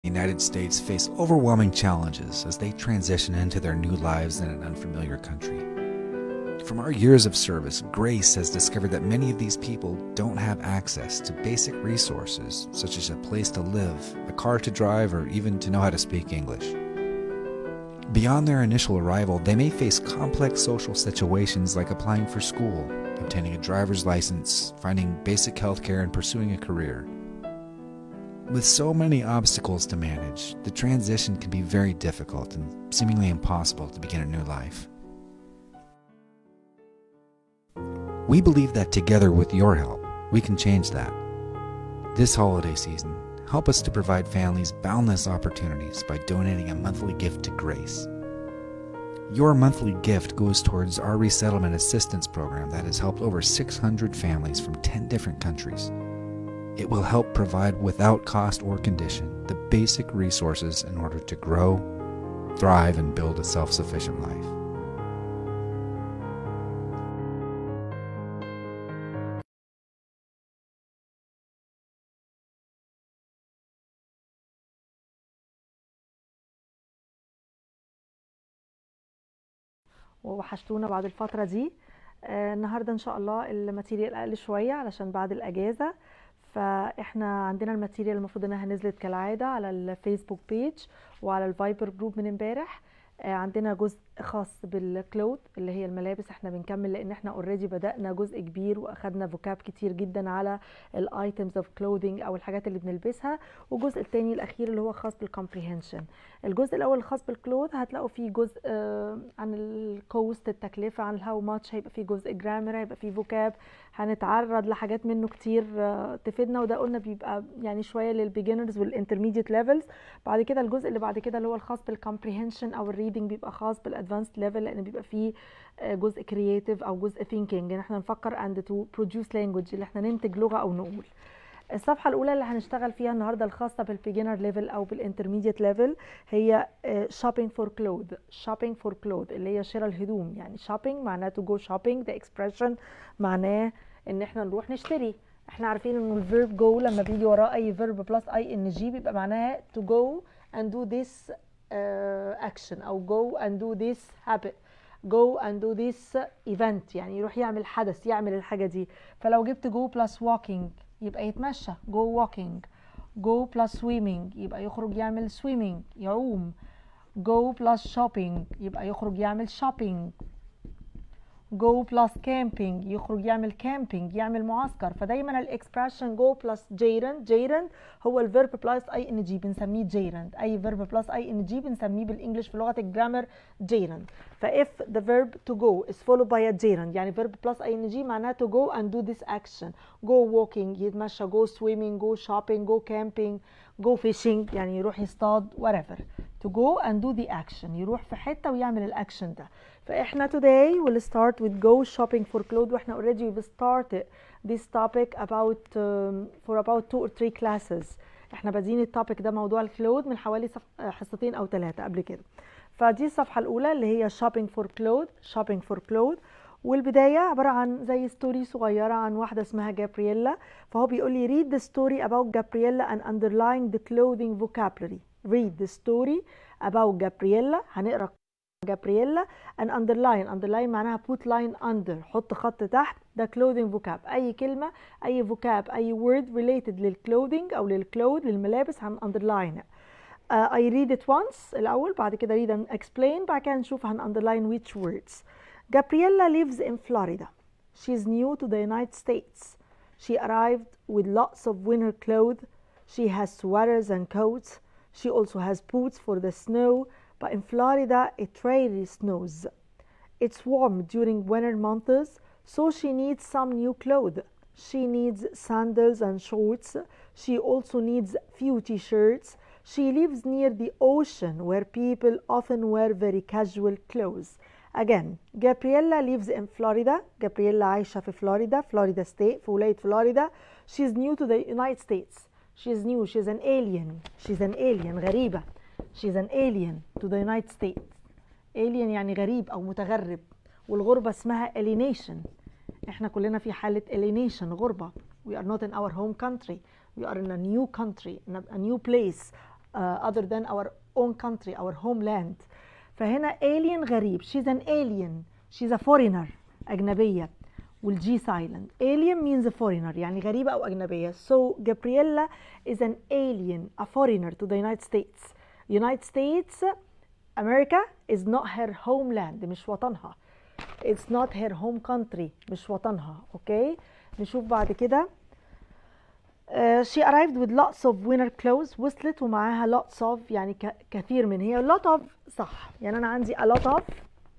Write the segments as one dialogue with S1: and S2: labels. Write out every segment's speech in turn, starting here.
S1: United States face overwhelming challenges as they transition into their new lives in an unfamiliar country. From our years of service, Grace has discovered that many of these people don't have access to basic resources such as a place to live, a car to drive, or even to know how to speak English. Beyond their initial arrival, they may face complex social situations like applying for school, obtaining a driver's license, finding basic health care, and pursuing a career. With so many obstacles to manage, the transition can be very difficult and seemingly impossible to begin a new life. We believe that together with your help, we can change that. This holiday season, help us to provide families boundless opportunities by donating a monthly gift to Grace. Your monthly gift goes towards our resettlement assistance program that has helped over 600 families from 10 different countries. It will help provide, without cost or condition, the basic resources in order to grow, thrive, and build a self sufficient life.
S2: ووحشتونا بعد الفترة دي آه، النهاردة إن شاء الله الماتيريال أقل شوية علشان بعد الأجازة فإحنا عندنا الماتيريال المفروض إنها نزلت كالعادة على الفيسبوك بيج وعلى الفايبر جروب من امبارح آه، عندنا جزء خاص بالكلوث اللي هي الملابس احنا بنكمل لان احنا اوريدي بدأنا جزء كبير واخدنا فوكاب كتير جدا على الايتمز اوف كلوذينج او الحاجات اللي بنلبسها والجزء الثاني الاخير اللي هو خاص بالكومبريهنشن الجزء الاول الخاص بالكلوث هتلاقوا فيه جزء آه، عن الكوست التكلفه عن الهاو ماتش هيبقى فيه جزء جرامر هيبقى فيه فوكاب هنتعرض لحاجات منه كتير آه، تفيدنا وده قلنا بيبقى يعني شويه للبيجنرز والانترميديت ليفلز بعد كده الجزء اللي بعد كده اللي هو الخاص بالكومبريهنشن او الريدنج بيبقى خاص بالادفانسد ليفل لان بيبقى فيه آه، جزء كرييتيف او جزء ثينكينج ان احنا نفكر اند تو بروديوس لانجوج اللي احنا ننتج لغه او نقول الصفحة الأولى اللي هنشتغل فيها النهاردة الخاصة بالبيجنر ليفل أو بالانترميديت ليفل هي شوبينج فور كلوث شوبينج فور كلوث اللي هي شراء الهدوم يعني شوبينج معناه تو جو شوبينج ده اكسبريشن معناه ان احنا نروح نشتري احنا عارفين انه الفيرب جو لما بيجي وراه اي فيرب بلس اي ان جي بيبقى معناها to go and do this uh, action او go and do this habit go and do this event يعني يروح يعمل حدث يعمل الحاجة دي فلو جبت go plus walking يبقى يتمشى go walking go plus swimming يبقى يخرج يعمل swimming يعوم go plus shopping يبقى يخرج يعمل shopping go plus camping يخرج يعمل camping يعمل معسكر فدايما الاكسبريشن go plus gerund gerund هو الفيرب بلس اي ان جي بنسميه gerund اي فيرب بلس اي ان جي بنسميه بالانجلش في لغه الجرامر gerund ف if the verb to go is followed by a gerund يعني verb plus اي ان جي معناه to go and do this action go walking يتمشى go swimming go shopping go camping go fishing يعني يروح يصطاد whatever to go and do the action يروح في حته ويعمل الاكشن ده فاحنا today will start with go shopping for clothes واحنا already we've started this topic about um, for about two or three classes احنا بادئين التوبيك ده موضوع الكلود من حوالي صف... حصتين او ثلاثه قبل كده فدي الصفحه الاولى اللي هي shopping for clothes shopping for clothes والبداية عبارة عن زي ستوري صغيرة عن واحدة اسمها جابرييلا فهو بيقول لي read the story about Gabriella and underline the clothing vocabulary read the story about Gabriella هنقرا جابرييلا and underline underline معناها put line under حط خط تحت ده clothing vocab اي كلمه اي vocab اي word related للclothing او للcloth للملابس هن underline uh, I read it once الاول بعد كده read and explain بعد كده نشوف هن underline which words Gabriella lives in Florida she's new to the United States she arrived with lots of winter clothes she has sweaters and coats she also has boots for the snow but in Florida it rarely snows. It's warm during winter months, so she needs some new clothes. She needs sandals and shorts. She also needs few t-shirts. She lives near the ocean where people often wear very casual clothes. Again, Gabriella lives in Florida. Gabriella عايشة في فلوريدا, Florida State, في ولاية فلوريدا. She's new to the United States. She's new. She's an alien. She's an alien. غريبة. She's an alien to the United States. Alien يعني غريب أو متغرب والغربة اسمها alienation. احنا كلنا في حالة alienation غربة. We are not in our home country. We are in a new country, in a new place. uh, other than our own country our homeland فهنا alien غريب she's an alien she's a foreigner أجنبية والجي silent alien means a foreigner يعني غريبة أو أجنبية so Gabriella is an alien a foreigner to the United States United States America is not her homeland مش وطنها it's not her home country مش وطنها اوكي نشوف بعد كده Uh, she arrived with lots of winter clothes وصلت ومعاها lots of يعني ك- كثير من هي lot of صح يعني انا عندي a lot of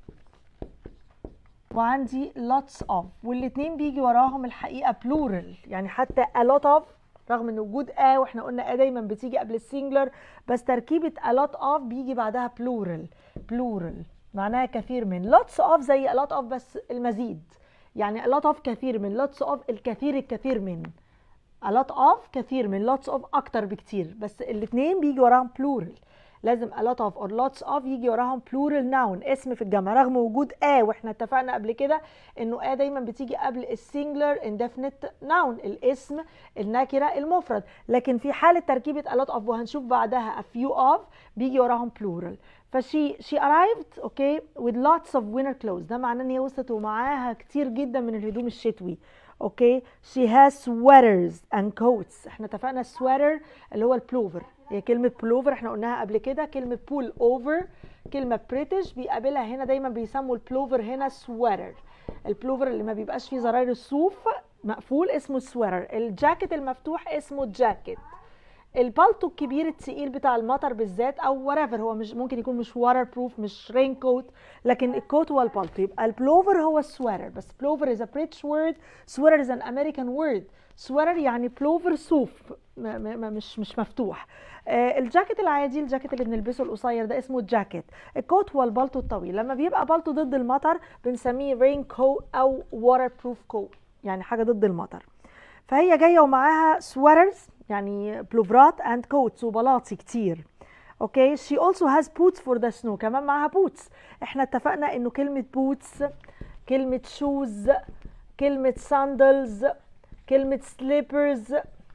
S2: وعندي lots of والاتنين بيجي وراهم الحقيقه plural يعني حتى a lot of رغم ان وجود a واحنا قلنا a دايما بتيجي قبل السنجلر بس تركيبه a lot of بيجي بعدها plural plural معناها كثير من lots of زي a lot of بس المزيد يعني a lot of كثير من lots of الكثير الكثير من a lot of كثير من lots of اكتر بكتير بس الاثنين بيجي وراهم plural لازم a lot of or lots of يجي وراهم plural noun اسم في الجمع رغم وجود a واحنا اتفقنا قبل كده انه a دايما بتيجي قبل السنجلر indefinite noun الاسم النكره المفرد لكن في حاله تركيبه a lot of وهنشوف بعدها a few of بيجي وراهم plural فشي she arrived okay with lots of winter clothes ده معناه ان هي وصلت ومعاها كتير جدا من الهدوم الشتوي اوكي she has sweaters and coats احنا اتفقنا sweater اللي هو البلوفر هي كلمة بلوفر احنا قلناها قبل كده كلمة بول اوفر كلمة بريتش بيقابلها هنا دايما بيسموا البلوفر هنا سويتر البلوفر اللي ما بيبقاش فيه زراير الصوف مقفول اسمه سويتر الجاكيت المفتوح اسمه جاكيت البالتو الكبير التقيل بتاع المطر بالذات او whatever هو مش ممكن يكون مش واتر بروف مش رين كوت لكن الكوت هو البالتو يبقى البلوفر هو السويتر بس بلوفر is a British word sweater is an American word سويتر يعني بلوفر صوف م- م- م- مش مش مفتوح آه، الجاكيت العادي الجاكيت اللي بنلبسه القصير ده اسمه جاكيت الكوت هو البالتو الطويل لما بيبقى بالتو ضد المطر بنسميه رين كوت او واتر بروف كوت يعني حاجه ضد المطر فهي جايه ومعاها سويترز يعني بلوفرات اند كوتس وبلاطي كتير اوكي شي اولسو هاز بوتس فور ذا سنو كمان معاها بوتس احنا اتفقنا انه كلمه بوتس كلمه شوز كلمه ساندلز كلمه سليبرز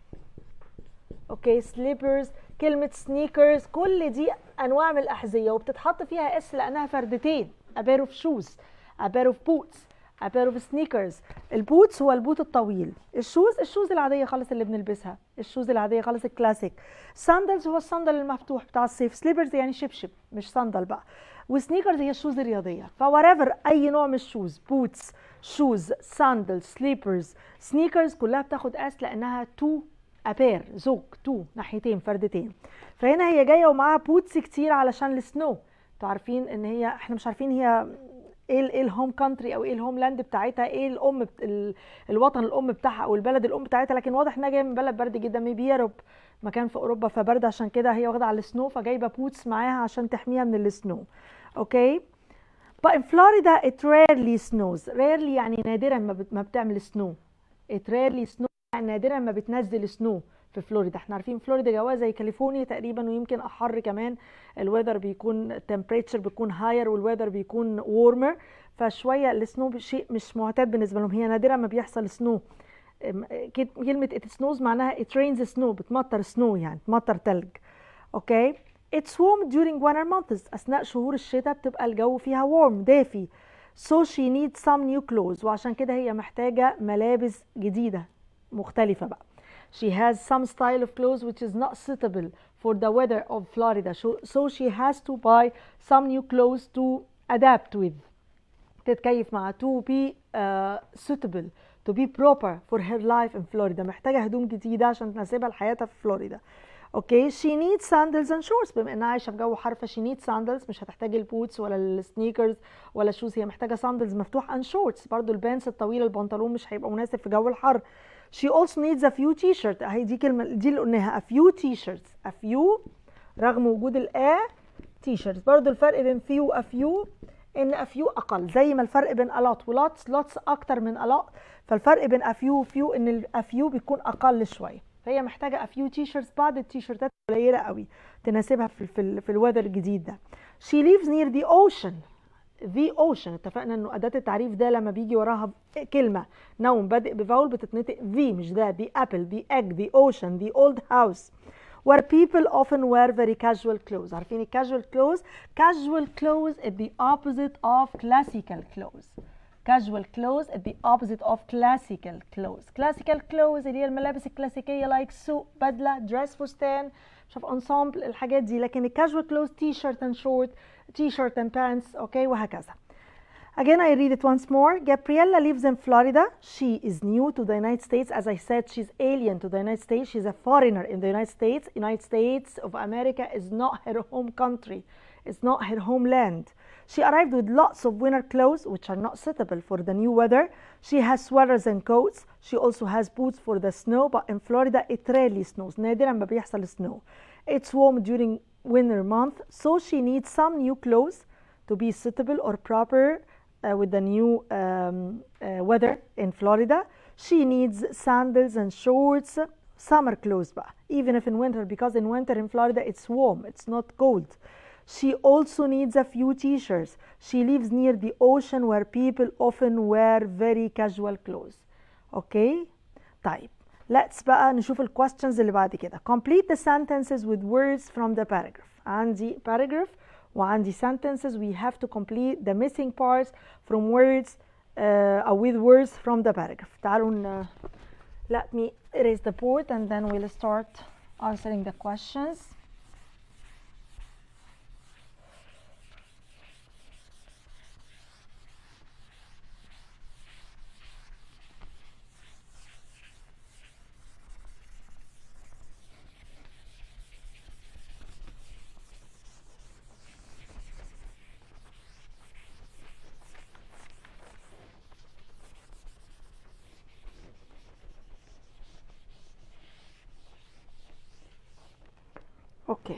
S2: اوكي سليبرز كلمه سنيكرز كل دي انواع من الاحذيه وبتتحط فيها اس لانها فردتين a pair of shoes a pair of boots a pair of sneakers البوتس هو البوت الطويل الشوز الشوز العاديه خالص اللي بنلبسها الشوز العاديه خالص الكلاسيك ساندلز هو الصندل المفتوح بتاع الصيف سليبرز يعني شبشب مش صندل بقى وسنيكرز هي الشوز الرياضيه فوريفر اي نوع من الشوز بوتس شوز ساندل سليبرز سنيكرز كلها بتاخد اس لانها تو ابير زوج تو ناحيتين فردتين فهنا هي جايه ومعاها بوتس كتير علشان السنو انتوا عارفين ان هي احنا مش عارفين هي ايه ال- ايه الهوم كانتري او ايه الهوم لاند بتاعتها ايه الام بت... ال... الوطن الام بتاعها او البلد الام بتاعتها لكن واضح انها جايه من بلد برد جدا ميبي يوروب مكان في اوروبا فبرد عشان كده هي واخده على السنو فجايبه بوتس معاها عشان تحميها من السنو اوكي But in Florida it rarely snows rarely يعني نادرا ما, بت... ما بتعمل سنو it rarely snows يعني نادرا ما بتنزل سنو في فلوريدا احنا عارفين فلوريدا جواها زي كاليفورنيا تقريبا ويمكن احر كمان الويذر بيكون التمبريتشر بيكون هاير والويذر بيكون وورمر فشويه السنو شيء مش معتاد بالنسبه لهم هي نادرا ما بيحصل سنو كلمه it snows معناها it rains snow بتمطر سنو يعني تمطر تلج اوكي It's warm during winter months أثناء شهور الشتاء بتبقى الجو فيها warm دافي so she needs some new clothes وعشان كده هي محتاجة ملابس جديدة مختلفة بقى She has some style of clothes which is not suitable for the weather of Florida so- so she has to buy some new clothes to adapt with تتكيف مع to be uh, suitable to be proper for her life in Florida محتاجة هدوم جديدة عشان تناسبها لحياتها في فلوريدا اوكي she needs sandals and shorts بما انها عايشه في جو حر فشي needs sandals مش هتحتاج البوتس ولا السنيكرز ولا الشوز هي محتاجه ساندلز مفتوح and shorts برضو البانس الطويل البنطلون مش هيبقى مناسب في جو الحر she also needs a few t-shirt اهي دي كلمه دي اللي قلناها a few t-shirts a few رغم وجود الا t-shirts برضو الفرق بين few و a few ان a few اقل زي ما الفرق بين a lot و lots lots اكتر من a lot فالفرق بين a few و few ان ال a few بيكون اقل شويه فهي محتاجه a few t-shirts بعض التيشيرتات قليله قوي تناسبها في في, ال- في الوذر الجديد ده she lives near the ocean the ocean اتفقنا انه اداه التعريف ده لما بيجي وراها كلمه نوم بادئ بفاول بتتنطق the مش ده the apple the egg the ocean the old house where people often wear very casual clothes عارفين ال casual clothes casual clothes is the opposite of classical clothes casual clothes is the opposite of classical clothes classical clothes اللي هي الملابس الكلاسيكية like suit بدلة dress فستان مش عارف ensemble الحاجات دي لكن ال casual clothes t-shirt and short t-shirt and pants اوكي وهكذا Again, I read it once more. Gabriella lives in Florida. She is new to the United States. As I said, she's alien to the United States. She's a foreigner in the United States. United States of America is not her home country. It's not her homeland. She arrived with lots of winter clothes, which are not suitable for the new weather. She has sweaters and coats. She also has boots for the snow, but in Florida it rarely snows. نادرا ما بيحصل snow. It's warm during winter month, so she needs some new clothes to be suitable or proper uh, with the new um, uh, weather in Florida. She needs sandals and shorts, summer clothes بقى, even if in winter, because in winter in Florida it's warm, it's not cold. She also needs a few t-shirts. She lives near the ocean where people often wear very casual clothes. Okay? طيب let's بقى نشوف ال questions اللي بعد كده. Complete the sentences with words from the paragraph. عندي paragraph وعندي sentences we have to complete the missing parts from words uh, or with words from the paragraph تعالوا ن- let me erase the board and then we'll start answering the questions Okay.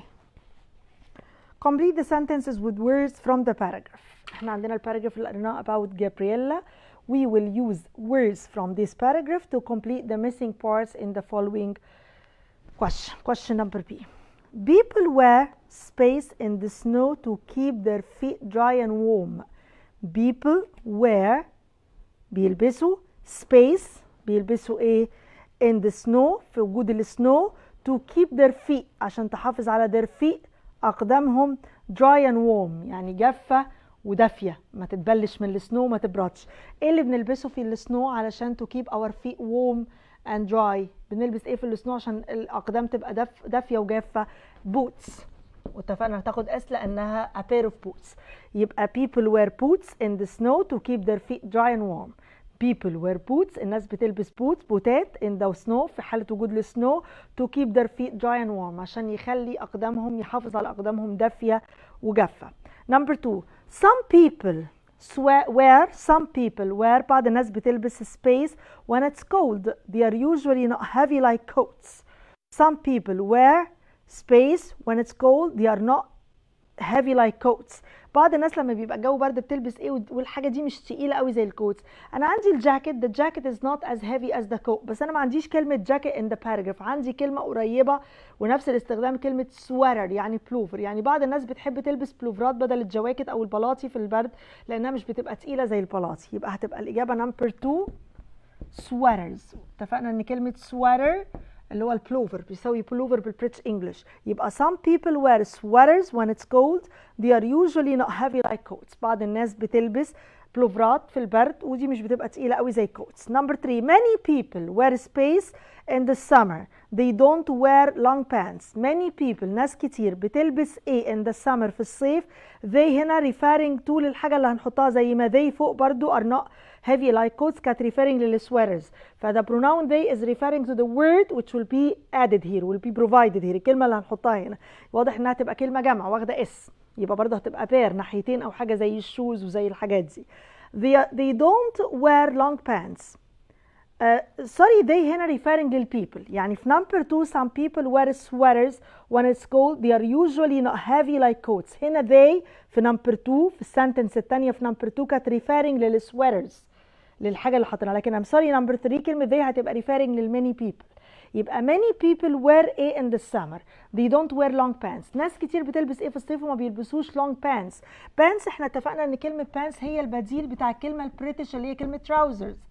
S2: Complete the sentences with words from the paragraph. احنا عندنا الباراجراف اللي قريناه about Gabriella. We will use words from this paragraph to complete the missing parts in the following question. Question number B. People wear space in the snow to keep their feet dry and warm. People wear بيلبسوا space بيلبسوا ايه in the snow في وجود السنو to keep their feet عشان تحافظ على their feet أقدامهم dry and warm يعني جافة ودافية ما تتبلش من السنو ما تبردش ايه اللي بنلبسه في السنو علشان to keep our feet warm and dry بنلبس ايه في السنو عشان الأقدام تبقى داف دافية وجافة boots واتفقنا هتاخد اس لانها a pair of boots يبقى people wear boots in the snow to keep their feet dry and warm people wear boots الناس بتلبس boots بوتات in the snow في حالة وجود السنو to keep their feet dry and warm عشان يخلي أقدامهم يحافظ على أقدامهم دافية وجافة number two some people swear, wear some people wear بعض الناس بتلبس space when it's cold they are usually not heavy like coats some people wear space when it's cold they are not heavy like coats بعض الناس لما بيبقى الجو برد بتلبس ايه والحاجه دي مش تقيله قوي زي الكوتس انا عندي الجاكيت the jacket is not as heavy as the coat بس انا ما عنديش كلمه jacket in the paragraph عندي كلمه قريبه ونفس الاستخدام كلمه sweater يعني بلوفر يعني بعض الناس بتحب تلبس بلوفرات بدل الجواكت او البلاطي في البرد لانها مش بتبقى تقيله زي البلاطي يبقى هتبقى الاجابه نمبر 2 sweaters اتفقنا ان كلمه sweater اللي هو البلوفر بيساوي بلوفر بالبريتش انجلش يبقى some people wear sweaters when it's cold they are usually not heavy like coats بعض الناس بتلبس بلوفرات في البرد ودي مش بتبقى تقيلة قوي زي coats number three many people wear space in the summer they don't wear long pants many people ناس كتير بتلبس ايه in the summer في الصيف they هنا referring to للحاجة اللي هنحطها زي ما they فوق برضو are not heavy like coats كانت referring للسويترز فده pronoun they is referring to the word which will be added here will be provided here الكلمة اللي هنحطها هنا واضح انها تبقى كلمة جمع واخدة اس يبقى برضه هتبقى بير ناحيتين او حاجة زي الشوز وزي الحاجات دي they, they don't wear long pants Uh, sorry they هنا referring للبيبل يعني في number two some people wear sweaters when it's cold they are usually not heavy like coats هنا they في number two في السنتنس الثانية في number two كانت referring للسويترز للحاجة اللي حاطينها لكن I'm sorry number three كلمة they هتبقى referring للماني people يبقى many people wear ايه in the summer they don't wear long pants ناس كتير بتلبس ايه في الصيف وما بيلبسوش long pants pants احنا اتفقنا ان كلمة pants هي البديل بتاع الكلمة البريتش اللي هي كلمة trousers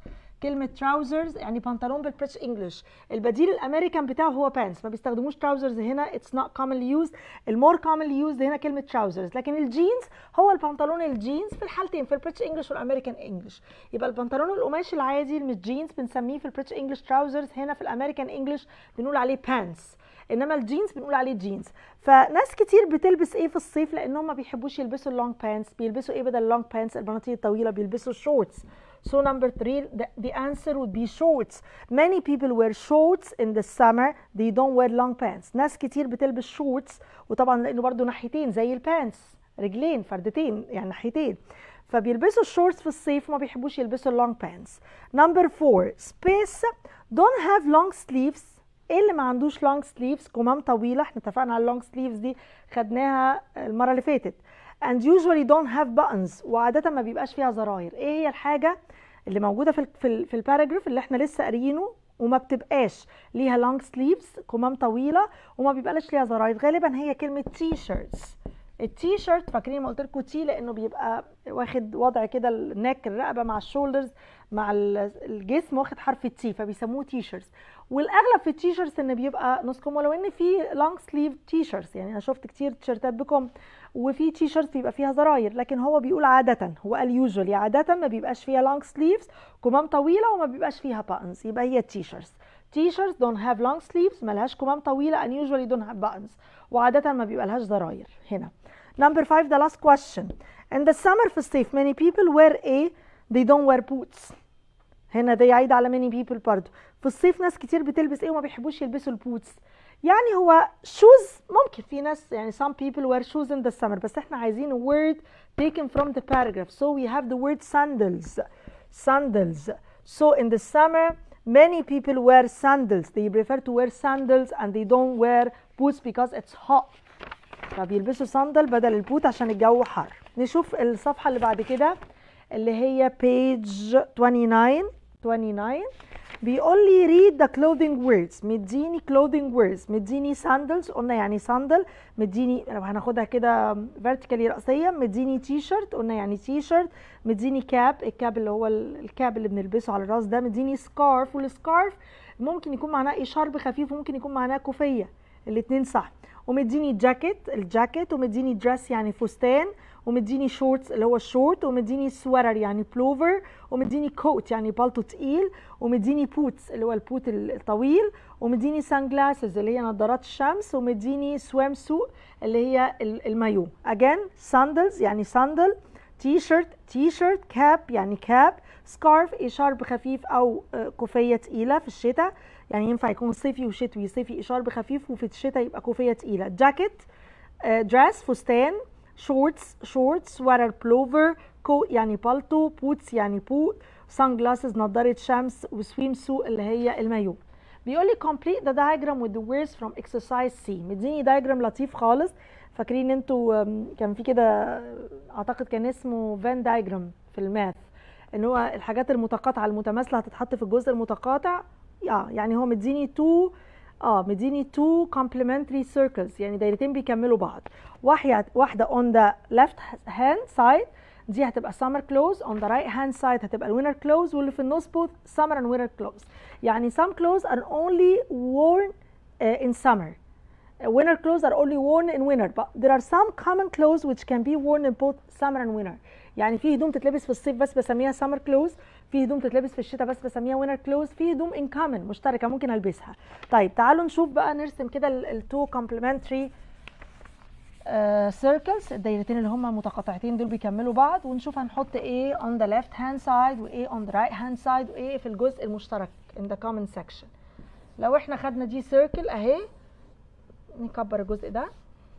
S2: كلمه trousers يعني بنطلون بالبريتش انجلش البديل الامريكان بتاعه هو pants ما بيستخدموش trousers هنا it's not commonly used المور commonly used هنا كلمه trousers لكن الجينز هو البنطلون الجينز في الحالتين في البريتش انجلش والامريكان انجلش يبقى البنطلون القماش العادي مش جينز بنسميه في البريتش انجلش trousers هنا في الامريكان انجلش بنقول عليه pants انما الجينز بنقول عليه جينز فناس كتير بتلبس ايه في الصيف لانهم ما بيحبوش يلبسوا اللونج بانس بيلبسوا ايه بدل اللونج بانس البناطيل الطويله بيلبسوا شورتس So number three, the, the answer would be shorts. Many people wear shorts in the summer. They don't wear long pants. ناس كتير بتلبس شورتس وطبعا لانه برضو ناحيتين زي البانس رجلين فردتين يعني ناحيتين فبيلبسوا الشورتس في الصيف وما بيحبوش يلبسوا اللونج بانس. Number four, space don't have long sleeves ايه اللي ما عندوش لونج سليفز كمام طويله احنا اتفقنا على اللونج سليفز دي خدناها المره اللي فاتت and usually don't have buttons وعاده ما بيبقاش فيها زراير ايه هي الحاجه اللي موجوده في ال في, ال في الباراجراف اللي احنا لسه قاريينه وما بتبقاش ليها لونج سليفز كمام طويله وما بيبقاش ليها زراير غالبا هي كلمه تي شيرتس التي شيرت فاكرين ما قلت لكم تي لانه بيبقى واخد وضع كده النك الرقبه مع الشولدرز مع الجسم واخد حرف التي فبيسموه تي شيرتس والاغلب في التي شيرتس ان بيبقى نص كم ولو ان في لونج سليف تي شيرتس يعني انا شفت كتير تيشيرتات بكم وفي تي شيرتس بيبقى فيها زراير لكن هو بيقول عاده هو قال يوجوالي عاده ما بيبقاش فيها لونج سليفز كمام طويله وما بيبقاش فيها باتنز يبقى هي تي شيرتس تي شيرتس don't have long sleeves ملهاش كمام طويله and usually don't have buttons وعاده ما بيبقى لهاش زراير هنا number five the last question in the summer في الصيف many people wear a they don't wear boots هنا ده يعيد على many people برضه في الصيف ناس كتير بتلبس ايه وما بيحبوش يلبسوا البوتس يعني هو shoes ممكن في ناس يعني some people wear shoes in the summer بس احنا عايزين word taken from the paragraph so we have the word sandals sandals so in the summer many people wear sandals they prefer to wear sandals and they don't wear boots because it's hot فبيلبسوا صندل بدل البوت عشان الجو حر نشوف الصفحة اللي بعد كده اللي هي page 29 29 بيقول لي read the clothing words مديني clothing words مديني sandals قلنا يعني صندل مديني لو هناخدها كده vertically رأسية مديني تي شيرت قلنا يعني تي شيرت مديني كاب الكاب اللي هو الكاب اللي بنلبسه على الراس ده مديني سكارف والسكارف ممكن يكون معناه ايه شرب خفيف وممكن يكون معناه كوفية الاتنين صح ومديني جاكيت الجاكيت ومديني دريس يعني فستان ومديني شورتس اللي هو الشورت ومديني سويتر يعني بلوفر ومديني كوت يعني بالطو تقيل ومديني بوتس اللي هو البوت الطويل ومديني سان جلاسز اللي هي نظارات الشمس ومديني سويم سوت اللي هي المايو اجين ساندلز يعني ساندل تي شيرت تي شيرت كاب يعني كاب سكارف شرب خفيف او كوفيه تقيله في الشتاء يعني ينفع يكون صيفي وشتوي صيفي شرب خفيف وفي الشتاء يبقى كوفيه تقيله جاكيت دريس فستان شورتس شورت سويتر بلوفر كوت يعني بالطو بوتس يعني بوت سان جلاسز نظاره شمس وسويم سو اللي هي المايو بيقول لي complete the diagram with the words from exercise C مديني diagram لطيف خالص فاكرين انتوا كان في كده اعتقد كان اسمه فان دايجرام في الماث ان هو الحاجات المتقاطعه المتماثله هتتحط في الجزء المتقاطع اه يعني هو مديني تو اه مديني تو complementary circles يعني دايرتين بيكملوا بعض واحده واحده on the left hand side دي هتبقى summer clothes on the right hand side هتبقى winter clothes واللي في النص both summer and winter clothes يعني some clothes are only worn uh, in summer winter clothes are only worn in winter but there are some common clothes which can be worn in both summer and winter يعني في هدوم تتلبس في الصيف بس بسميها summer clothes في هدوم تتلبس في الشتاء بس بسميها winter clothes في هدوم in common مشتركه ممكن البسها طيب تعالوا نشوف بقى نرسم كده التو complementary سيركلز الدايرتين اللي هما متقاطعتين دول بيكملوا بعض ونشوف هنحط ايه on the left hand side وايه on the right hand side وايه في الجزء المشترك in the common section لو احنا خدنا دي سيركل اهي نكبر الجزء ده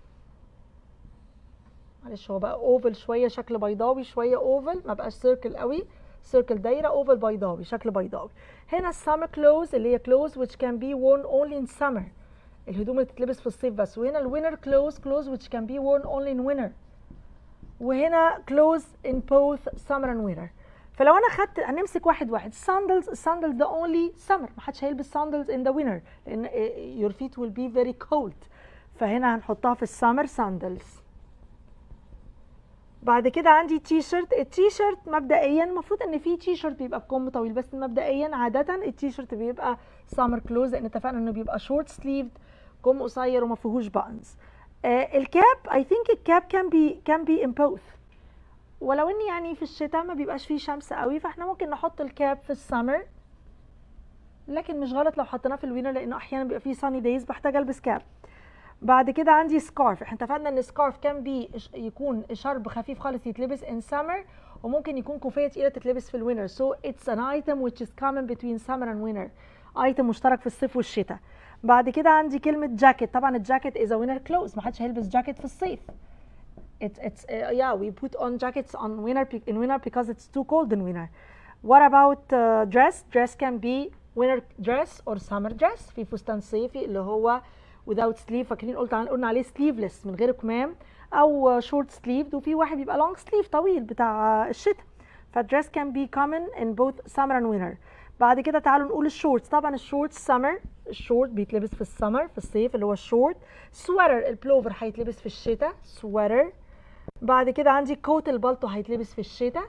S2: معلش هو بقى اوفل شويه شكل بيضاوي شويه اوفل ما بقاش سيركل قوي سيركل دايره اوفل بيضاوي شكل بيضاوي هنا السمر كلوز اللي هي كلوز which can be worn only in summer الهدوم اللي بتتلبس في الصيف بس وهنا الوينر كلوز كلوز which can be worn only in winter وهنا كلوز in both summer and winter فلو انا خدت هنمسك واحد واحد sandals الساندل ده only summer ما حدش هيلبس sandals in the winter لان your feet will be very cold فهنا هنحطها في السمر sandals بعد كده عندي تي شيرت التي شيرت مبدئيا المفروض ان في تي شيرت بيبقى بكم طويل بس مبدئيا عاده التي شيرت بيبقى سامر كلوز لان اتفقنا انه بيبقى شورت سليفد كم قصير وما فيهوش بانز آه الكاب اي ثينك الكاب كان بي كان بي ان بوث ولو ان يعني في الشتاء ما بيبقاش فيه شمس قوي فاحنا ممكن نحط الكاب في السمر لكن مش غلط لو حطيناه في الوينر لانه احيانا بيبقى فيه ساني دايز بحتاج البس كاب بعد كده عندي سكارف احنا اتفقنا ان سكارف كان بي يكون شرب خفيف خالص يتلبس ان سمر وممكن يكون كوفيه تقيله تتلبس في الوينر سو اتس ان ايتم which is common between summer and winter ايتم مشترك في الصيف والشتاء بعد كده عندي كلمه جاكيت طبعا الجاكيت از وينر كلوز ما حدش هيلبس جاكيت في الصيف it's it's uh, yeah we put on jackets on winter in winter because it's too cold in winter what about uh, dress dress can be winter dress or summer dress في فستان صيفي اللي هو without sleeve فاكرين قلت قلنا عليه sleeveless من غير كمام او short sleeved وفي واحد بيبقى long sleeve طويل بتاع الشتاء فالدريس can be common in both summer and winter بعد كده تعالوا نقول الشورتس طبعا الشورتس سمر الشورت بيتلبس في السمر في الصيف اللي هو الشورت سويتر البلوفر هيتلبس في الشتاء سويتر بعد كده عندي كوت البلطو هيتلبس في الشتاء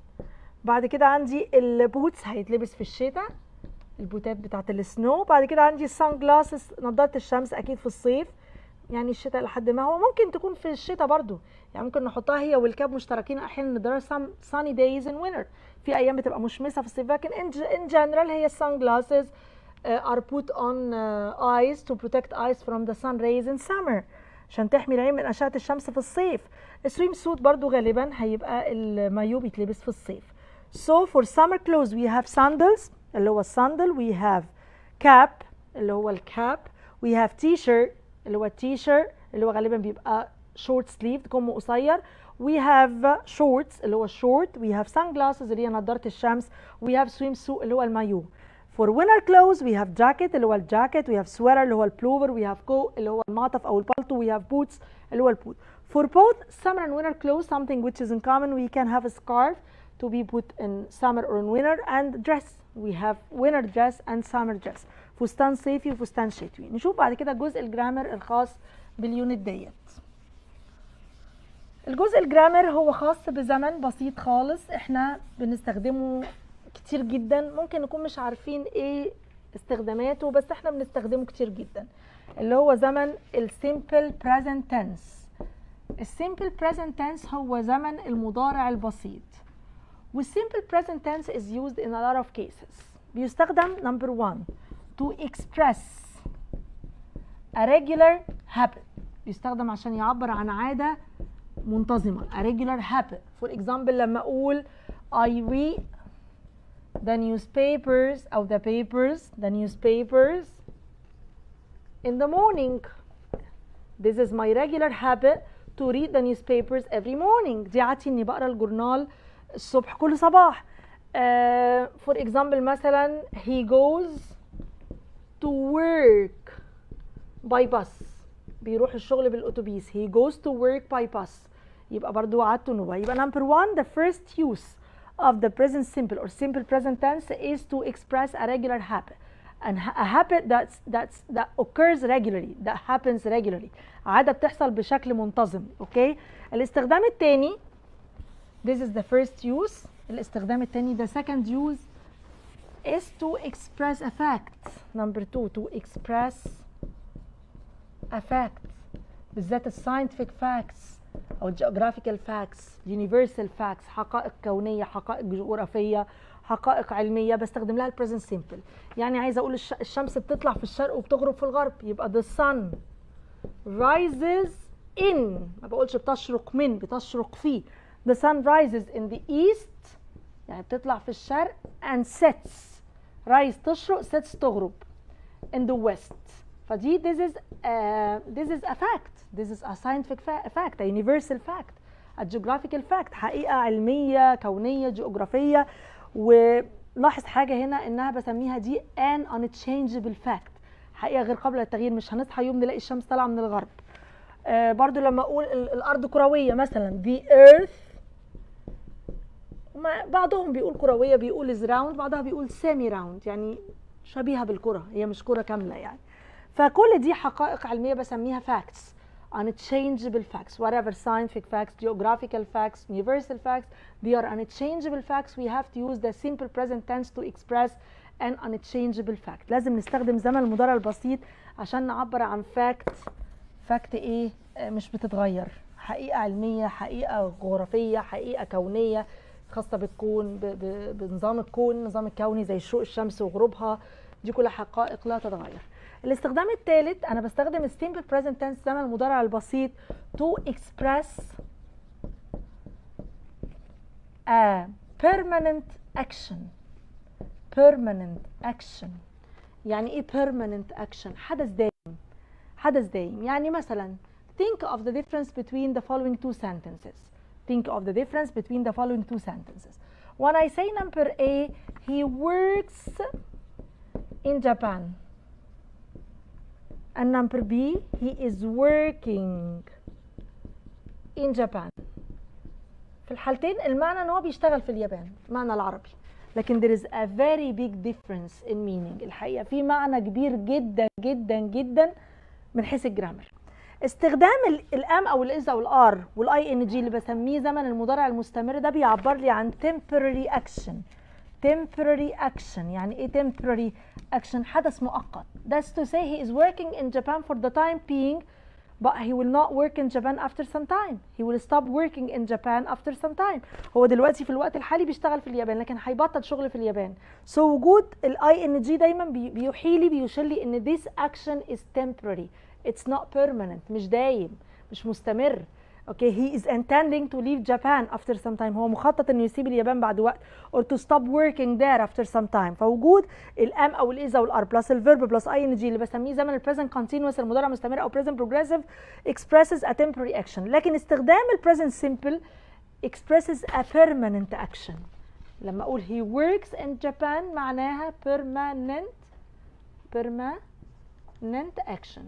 S2: بعد كده عندي البوتس هيتلبس في الشتاء البوتات بتاعت السنو بعد كده عندي السان جلاسز نضاره الشمس اكيد في الصيف يعني الشتاء لحد ما هو ممكن تكون في الشتاء برضو يعني ممكن نحطها هي والكاب مشتركين احيانا there are some sunny days in winter في ايام بتبقى مشمسه في الصيف لكن in, in general هي السان جلاسز uh, are put on uh, eyes to protect eyes from the sun rays in summer عشان تحمي العين من اشعه الشمس في الصيف السويم سوت برضو غالبا هيبقى المايو بيتلبس في الصيف so for summer clothes we have sandals اللي هو الساندل we have cap اللي هو الكاب we have t-shirt اللي هو التي-شيرت اللي هو غالبا بيبقى short sleeved كم قصير we have shorts اللي هو الشورت we have sunglasses اللي هي نضاره الشمس we have swimsuit اللي هو المايو for winter clothes we have jacket اللي هو الجاكيت we have sweater اللي هو البلوفر we have coat اللي هو المعطف او البالتو we have boots اللي هو البوت for both summer and winter clothes something which is in common we can have a scarf to be put in summer or in winter and dress we have winter dress and summer dress فستان صيفي وفستان شتوي نشوف بعد كده جزء الجرامر الخاص باليونت ديت الجزء الجرامر هو خاص بزمن بسيط خالص احنا بنستخدمه كتير جدا ممكن نكون مش عارفين ايه استخداماته بس احنا بنستخدمه كتير جدا اللي هو زمن السيمبل present tense السيمبل present tense هو زمن المضارع البسيط والسيمبل present tense is used in a lot of cases بيستخدم number one to express a regular habit بيستخدم عشان يعبر عن عادة منتظمة a regular habit for example لما أقول I read the newspapers أو the papers the newspapers in the morning this is my regular habit to read the newspapers every morning دي عادتي إني بقرأ الجورنال الصبح كل صباح uh, for example مثلا he goes to work by bus بيروح الشغل بالاتوبيس he goes to work by bus يبقى برضو عادته نوع يبقى number one the first use of the present simple or simple present tense is to express a regular habit and a habit that's that's that occurs regularly that happens regularly عاده بتحصل بشكل منتظم اوكي okay? الاستخدام الثاني this is the first use الاستخدام الثاني the second use is to express a fact number two to express a fact بالذات scientific facts او geographical facts universal facts حقائق كونيه حقائق جغرافيه حقائق علميه بستخدم لها البريزنت سيمبل يعني عايزه اقول الشمس بتطلع في الشرق وبتغرب في الغرب يبقى the sun rises in ما بقولش بتشرق من بتشرق في the sun rises in the east يعني بتطلع في الشرق and sets rise تشرق sets تغرب in the west فدي this is a, this is a fact this is a scientific fact a universal fact a geographical fact حقيقة علمية كونية جغرافية ولاحظ حاجة هنا انها بسميها دي an unchangeable fact حقيقة غير قابلة للتغيير مش هنصحى يوم نلاقي الشمس طالعة من الغرب آه برضو لما اقول الارض كروية مثلا the earth ما بعضهم بيقول كرويه بيقول از راوند بعضها بيقول سيمي راوند يعني شبيهه بالكره هي مش كره كامله يعني فكل دي حقائق علميه بسميها فاكتس unchangeable facts whatever scientific facts geographical facts universal facts they are unchangeable facts we have to use the simple present tense to express an unchangeable fact لازم نستخدم زمن المضارع البسيط عشان نعبر عن fact fact ايه آه، مش بتتغير حقيقة علمية حقيقة جغرافية حقيقة كونية خاصة بالكون ب- ب- بنظام الكون النظام الكوني زي شروق الشمس وغروبها دي كلها حقائق لا تتغير الاستخدام الثالث انا بستخدم السيمبل بريزنت تنس زمن المضارع البسيط to express a permanent action permanent action يعني ايه permanent action حدث دائم حدث دائم يعني مثلا think of the difference between the following two sentences think of the difference between the following two sentences when I say number A he works in Japan and number B he is working in Japan في الحالتين المعنى ان هو بيشتغل في اليابان المعنى العربي لكن there is a very big difference in meaning الحقيقه في معنى كبير جدا جدا جدا من حيث الجرامر استخدام ال- الام او الاز او الار والاي ان جي اللي بسميه زمن المضارع المستمر ده بيعبر لي عن temporary action temporary action يعني ايه temporary action حدث مؤقت that's to say he is working in Japan for the time being but he will not work in Japan after some time he will stop working in Japan after some time هو دلوقتي في الوقت الحالي بيشتغل في اليابان لكن هيبطل شغل في اليابان so وجود الاي ان جي دايما بي- بيوحي لي بيشير لي ان this action is temporary it's not permanent مش دايم مش مستمر اوكي he is intending to leave Japan after some time هو مخطط انه يسيب اليابان بعد وقت or to stop working there after some time فوجود الام او الاز او الار بلس الفيرب بلس اي ان جي اللي بسميه زمن البريزنت continuous المضارع المستمر او present progressive expresses a temporary action لكن استخدام البريزنت simple expresses a permanent action لما اقول he works in Japan معناها permanent permanent action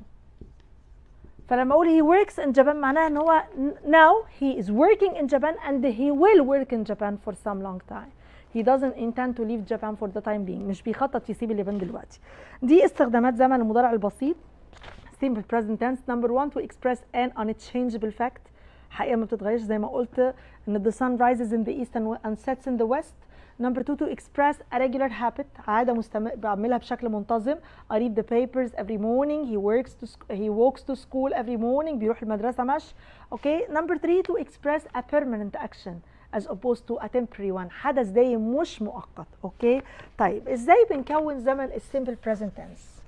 S2: فلما اقول he works in Japan معناها ان هو now he is working in Japan and he will work in Japan for some long time he doesn't intend to leave Japan for the time being مش بيخطط يسيب اليابان دلوقتي دي استخدامات زمن المضارع البسيط simple present tense number one to express an unchangeable fact حقيقة ما بتتغيرش زي ما قلت ان the sun rises in the east and and sets in the west number two to express a regular habit عادة مستمر بعملها بشكل منتظم I read the papers every morning he works to sc- he walks to school every morning بيروح المدرسة مشي okay number three to express a permanent action as opposed to a temporary one حدث دايم مش مؤقت اوكي طيب ازاي بنكون زمن السيمبل present tense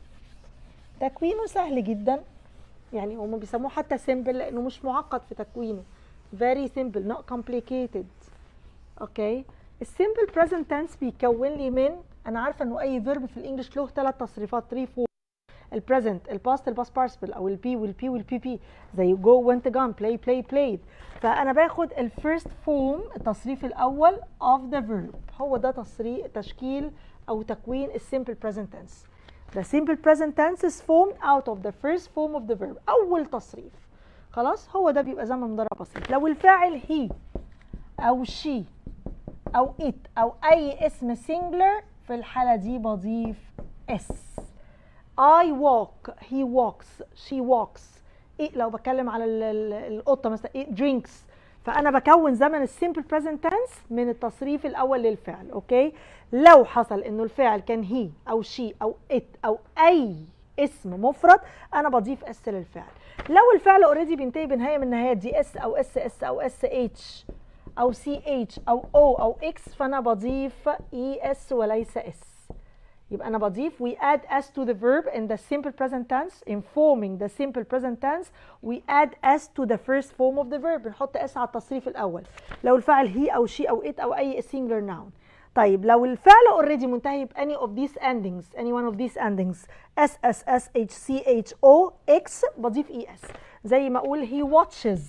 S2: تكوينه سهل جدا يعني هم بيسموه حتى simple لانه مش معقد في تكوينه very simple not complicated اوكي السيمبل present tense بيكون لي من انا عارفه انه اي فيرب في الانجليش له ثلاث تصريفات 3 4 البريزنت الباست الباست بارسبل او البي والبي والبي بي زي جو وانت جون بلاي بلاي بلايد فانا باخد الفيرست فورم التصريف الاول of the verb هو ده تصريف تشكيل او تكوين السيمبل present tense The simple present tense is formed out of the first form of the verb أول تصريف خلاص هو ده بيبقى زمن مضارع بسيط لو الفاعل he أو she أو it أو أي اسم singular في الحالة دي بضيف s I walk he walks she walks it لو بتكلم على ال- ال- القطة مثلا it drinks فأنا بكون زمن السيمبل present tense من التصريف الأول للفعل أوكي لو حصل إنه الفعل كان he أو she أو it أو أي اسم مفرد أنا بضيف اس للفعل لو الفعل اوريدي بينتهي بنهاية من نهايات دي اس أو اس اس أو اس اتش أو سي اتش أو او أو اكس فأنا بضيف اي اس وليس اس يبقى انا بضيف we add s to the verb in the simple present tense in forming the simple present tense we add s to the first form of the verb بنحط s على التصريف الاول لو الفعل he او she او it او اي singular noun طيب لو الفعل already منتهي ب any of these endings any one of these endings s s s h c h o x بضيف es زي ما اقول he watches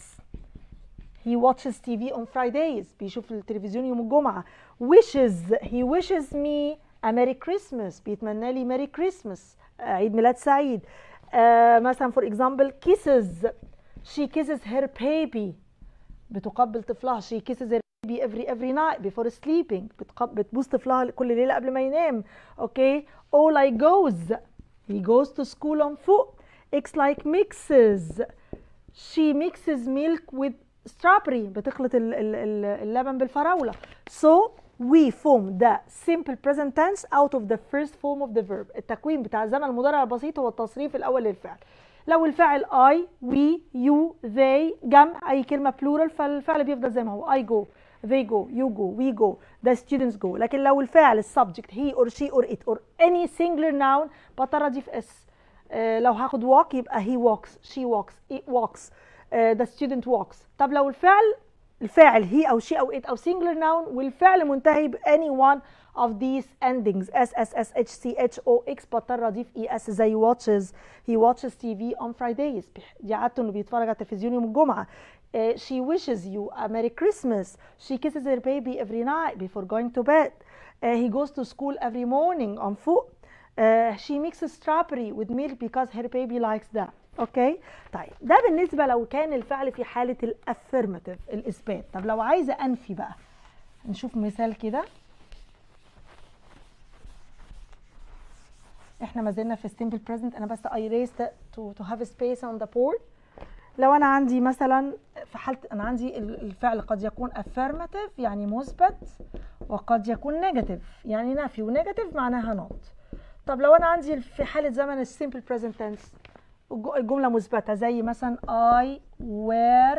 S2: He watches TV on Fridays بيشوف التلفزيون يوم الجمعة wishes he wishes me a Merry Christmas بيتمنى لي Merry Christmas آه، عيد ميلاد سعيد آه مثلا for example kisses she kisses her baby بتقبل طفلها she kisses her baby every every night before sleeping بتقب... بتبوس طفلها كل ليلة قبل ما ينام اوكي all I goes he goes to school on foot X like mixes she mixes milk with strawberry بتخلط ال- ال- ال- اللبن بالفراولة so we form the simple present tense out of the first form of the verb التكوين بتاع الزمن المضارع البسيط هو التصريف الأول للفعل لو الفعل I we you they جمع أي كلمة plural فالفعل بيفضل زي ما هو I go they go you go we go the students go لكن لو الفعل السبجكت he or she or it or any singular noun بضطر أضيف اس آه، لو هاخد walk يبقى he walks she walks it walks آه، the student walks طب لو الفعل الفاعل he او she او it او singular noun والفعل منتهي ب any one of these endings s s s h c h o x بضطر اضيف e s زي watches he watches TV on Fridays بيح- دي عادته انه بيتفرج على التلفزيون يوم الجمعة آه، she wishes you a merry Christmas she kisses her baby every night before going to bed آه، he goes to school every morning on foot آه، she mixes strawberry with milk because her baby likes that اوكي طيب ده بالنسبه لو كان الفعل في حاله الافيرماتيف الاثبات طب لو عايزه انفي بقى نشوف مثال كده احنا ما زلنا في simple present انا بس I raised to, to have a space on the board لو انا عندي مثلا في حاله انا عندي ال- الفعل قد يكون affirmative يعني مثبت وقد يكون negative يعني نفي ونيجاتيف معناها not طب لو انا عندي في حاله زمن السيمبل present tense الج- الجمله مثبته زي مثلا I wear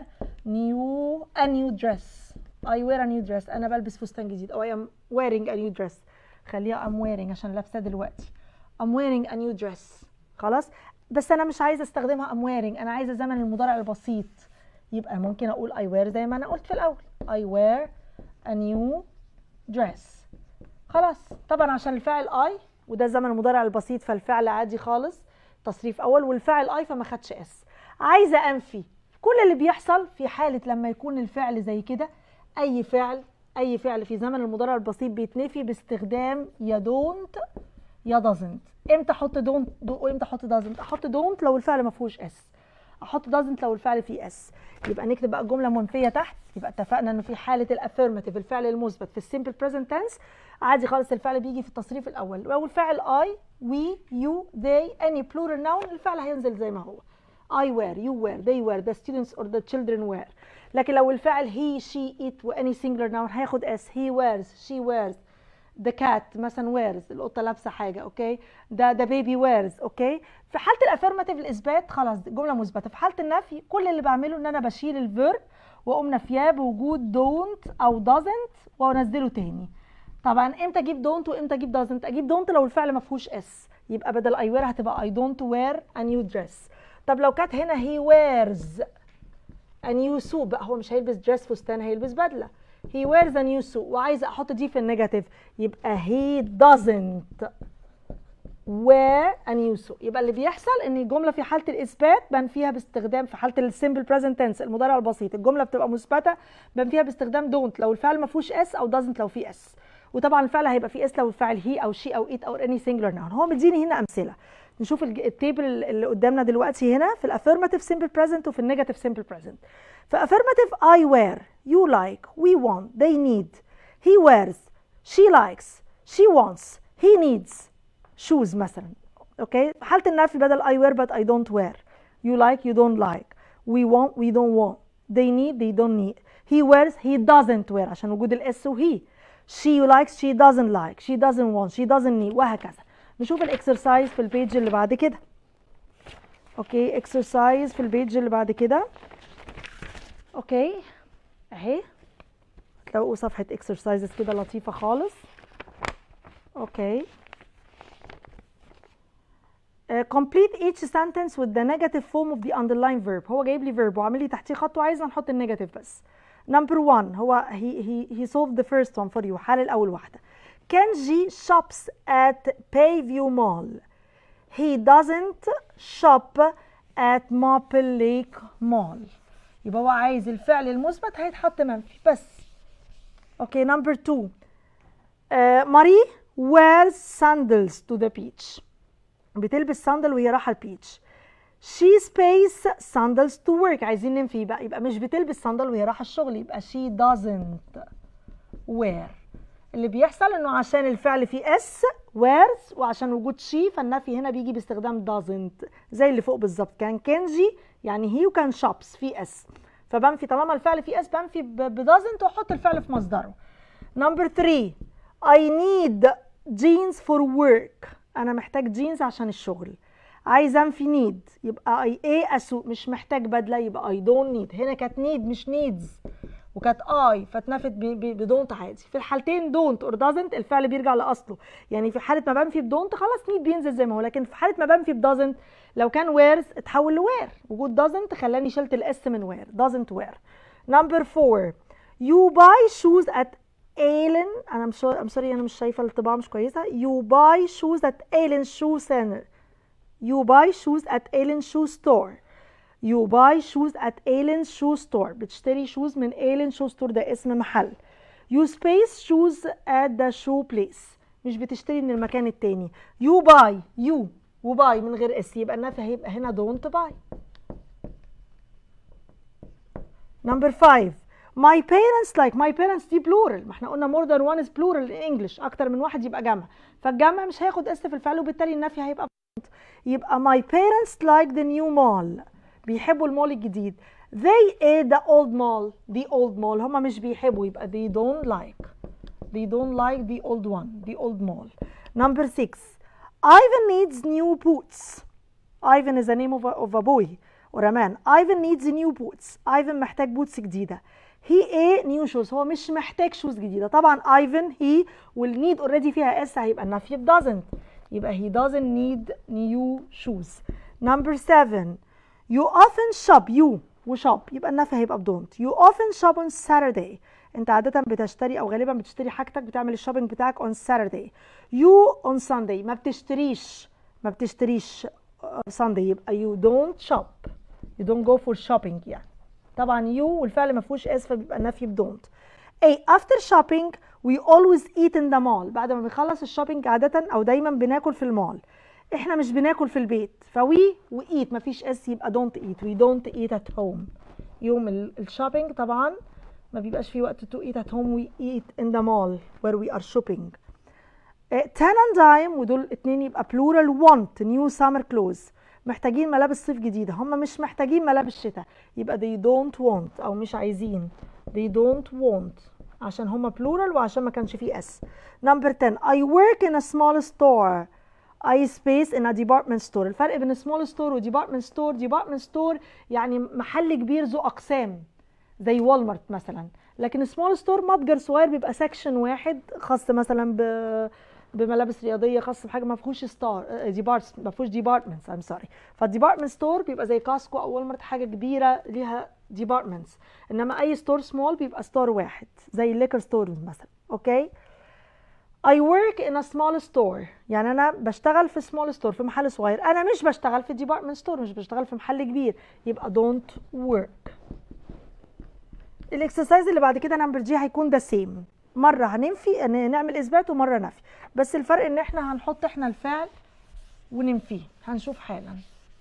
S2: new a new dress I wear a new dress انا بلبس فستان جديد او I am wearing a new dress خليها I'm wearing عشان لابسه دلوقتي I'm wearing a new dress خلاص بس انا مش عايزه استخدمها I'm wearing انا عايزه زمن المضارع البسيط يبقى ممكن اقول I wear زي ما انا قلت في الاول I wear a new dress خلاص طبعا عشان الفاعل اي وده زمن المضارع البسيط فالفعل عادي خالص تصريف اول والفاعل اي فما خدش اس عايزه انفي كل اللي بيحصل في حاله لما يكون الفعل زي كده اي فعل اي فعل في زمن المضارع البسيط بيتنفي باستخدام يا دونت يا doesn't امتى احط دونت وامتى احط doesn't احط دونت لو الفعل ما فيهوش اس احط doesn't لو الفعل فيه اس يبقى نكتب بقى الجمله منفيه تحت يبقى اتفقنا انه في حاله الافيرماتيف الفعل المثبت في السيمبل بريزنت تنس عادي خالص الفعل بيجي في التصريف الاول لو الفعل I we you they any plural noun الفعل هينزل زي ما هو I wear you wear they wear the students or the children wear لكن لو الفعل he she it و any singular noun هياخد s he wears she wears the cat مثلا wears القطه لابسه حاجه اوكي ده ده baby wears اوكي في حاله الافيرماتيف الاثبات خلاص دي جمله مثبته في حاله النفي كل اللي بعمله ان انا بشيل الفيرب واقوم نافياه بوجود don't او doesn't وانزله تاني طبعا امتى اجيب don't وامتى اجيب doesn't اجيب don't لو الفعل ما فيهوش اس يبقى بدل I wear هتبقى I don't wear a new dress طب لو كانت هنا he wears a new suit بقى هو مش هيلبس دريس فستان هيلبس بدله he wears a new suit وعايزه احط دي في النيجاتيف يبقى he doesn't wear a new suit يبقى اللي بيحصل ان الجمله في حاله الاثبات بنفيها باستخدام في حاله السمبل بريزنت تنس المضارع البسيط الجمله بتبقى مثبته بنفيها باستخدام don't لو الفعل ما فيهوش اس او doesn't لو فيه اس وطبعا الفعل هيبقى فيه اس لو الفعل هي او شي او it او any singular noun هو مديني هنا امثله نشوف الج- التيبل اللي قدامنا دلوقتي هنا في الافيرماتيف سمبل بريزنت وفي النيجاتيف سمبل بريزنت في affirmative I wear you like we want they need he wears she likes she wants he needs shoes مثلا اوكي في حاله النفي بدل I wear but I don't wear you like you don't like we want we don't want they need they don't need he wears he doesn't wear عشان وجود الاس وهي she likes she doesn't like she doesn't want she doesn't need وهكذا نشوف الاكسرسايز في البيج اللي بعد كده اوكي اكسرسايز في البيج اللي بعد كده اوكي اهي تلاقوا صفحه اكسرسايزز كده لطيفه خالص اوكي Uh, complete each sentence with the negative form of the underlying verb هو جايب لي verb وعامل لي تحتيه خط وعايزنا نحط النيجاتيف بس number one هو he, he, he solved the first one for you حل الأول واحدة Kenji shops at Bayview Mall he doesn't shop at Maple Lake Mall يبقى هو عايز الفعل المثبت هيتحط منفي بس اوكي نمبر 2 ماري wears sandals to the beach بتلبس صندل وهي رايحه البيتش she space sandals to work عايزين ننفي بقى يبقى مش بتلبس صندل وهي رايحه الشغل يبقى she doesn't wear اللي بيحصل انه عشان الفعل فيه اس wears وعشان وجود شي فالنفي هنا بيجي باستخدام doesn't زي اللي فوق بالظبط كان كنجي يعني هي وكان shops فيه اس فبنفي طالما الفعل فيه اس بنفي ب doesn't واحط الفعل في مصدره نمبر 3 I need jeans for work انا محتاج جينز عشان الشغل عايز انفي نيد يبقى اي ايه اسوق مش محتاج بدله يبقى اي دونت نيد هنا كانت نيد مش نيدز وكانت اي فاتنفت بدونت عادي في الحالتين دونت اور دازنت الفعل بيرجع لاصله يعني في حاله ما بنفي بدونت خلاص نيد بينزل زي ما هو لكن في حاله ما بنفي بدازنت لو كان ويرز اتحول لوير وجود دازنت خلاني شلت الاس من وير دازنت وير نمبر 4 يو باي شوز ات ايلن انا مش ام سوري انا مش شايفه الطباعه مش كويسه يو باي شوز ات ايلن شو سنتر You buy shoes at Allen's shoe store. You buy shoes at Allen's shoe store. بتشتري shoes من Allen's shoe store ده اسم محل. You space shoes at the shoe place. مش بتشتري من المكان التاني. You buy you وباي من غير اس يبقى النفي هيبقى هنا don't buy. Number five. My parents like my parents دي plural ما احنا قلنا more than one is plural in English اكتر من واحد يبقى جمع فالجمع مش هياخد اس في الفعل وبالتالي النفي هيبقى يبقى my parents like the new mall بيحبوا المول الجديد they ate the old mall the old mall هما مش بيحبوا يبقى they don't like they don't like the old one the old mall number six Ivan needs new boots Ivan is the name of a, of a boy or a man Ivan needs new boots Ivan محتاج بوتس جديدة he a new shoes هو مش محتاج شوز جديدة طبعا Ivan he will need already فيها اس هيبقى النفي ب doesn't يبقى he doesn't need new shoes number seven you often shop you وشوب يبقى النفي هيبقى بدونت you often shop on Saturday انت عادة بتشتري او غالبا بتشتري حاجتك بتعمل الشوبينج بتاعك on Saturday you on Sunday ما بتشتريش ما بتشتريش Sunday يبقى you don't shop you don't go for shopping يعني طبعا you والفعل ما فيهوش اس فبيبقى النفي بدونت A after shopping we always eat in the mall بعد ما بنخلص الشوبينج عادة أو دايما بناكل في المول احنا مش بناكل في البيت فوي وإيت مفيش اس يبقى don't eat we don't eat at home يوم الشوبينج طبعا ما بيبقاش في وقت to eat at home we eat in the mall where we are shopping ten and dime ودول اتنين يبقى plural want new summer clothes محتاجين ملابس صيف جديدة هم مش محتاجين ملابس شتاء يبقى they don't want أو مش عايزين they don't want عشان هما plural وعشان ما كانش فيه اس number 10 I work in a small store I space in a department store الفرق بين small store و department store department store يعني محل كبير ذو أقسام زي والمارت مثلا لكن small store متجر صغير بيبقى سكشن واحد خاص مثلا ب بملابس رياضيه خاص بحاجه ما فيهوش ستار ديبارتس ما فيهوش ديبارتمنتس ام سوري فالديبارتمنت ستور بيبقى زي كاسكو او والمارت حاجه كبيره ليها ديبارتمنتس انما اي ستور سمول بيبقى ستور واحد زي الليكر ستورز مثلا اوكي I work in a small store يعني انا بشتغل في small store في محل صغير انا مش بشتغل في ديبارتمنت ستور مش بشتغل في محل كبير يبقى don't work الاكسرسايز اللي بعد كده نمبر جي هيكون ده سيم مره هننفي نعمل اثبات ومره نفي بس الفرق ان احنا هنحط احنا الفعل وننفيه هنشوف حالا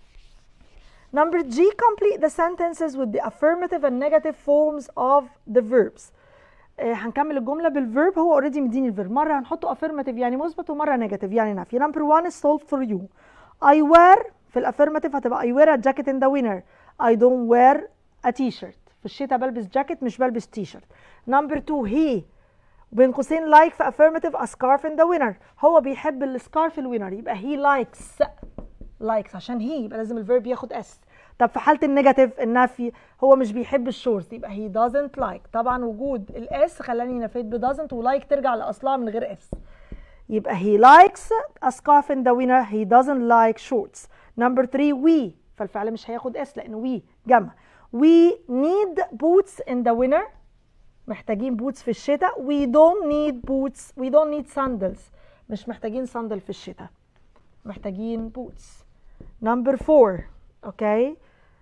S2: Number G, complete the sentences with the affirmative and negative forms of the verbs. آه هنكمل الجملة بالverb هو اوريدي مديني الفيرب مرة هنحطه affirmative يعني مثبت ومرة negative يعني نفي. Number one is solved for you. I wear في الافيرماتيف هتبقى I wear a jacket in the winter. I don't wear a t-shirt. في الشتاء بلبس جاكيت مش بلبس تي شيرت. Number two he بين قوسين like في affirmative a scarf in the winter. هو بيحب السكارف الوينر يبقى he likes likes عشان هي يبقى لازم الفيرب ياخد اس طب في حاله النيجاتيف النفي هو مش بيحب الشورت يبقى he doesn't like طبعا وجود الاس خلاني نفيت ب doesn't ولايك ترجع لاصلها من غير اس يبقى he likes a scarf in the winter he doesn't like shorts number three we فالفعل مش هياخد اس لانه we جمع we need boots in the winter محتاجين بوتس في الشتاء we don't need boots we don't need sandals مش محتاجين صندل في الشتاء محتاجين بوتس نمبر 4 اوكي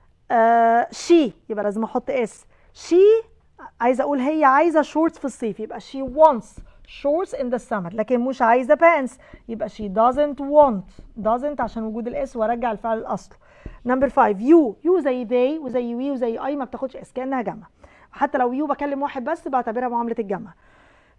S2: شي يبقى لازم احط اس شي عايزه اقول هي عايزه شورتس في الصيف يبقى she wants shorts in the summer لكن مش عايزه pants يبقى she doesn't want doesn't عشان وجود الاس وارجع الفعل الاصل نمبر 5 you you زي they وزي we وزي I ما بتاخدش اس كانها جمع حتى لو يو بكلم واحد بس بعتبرها معامله الجمع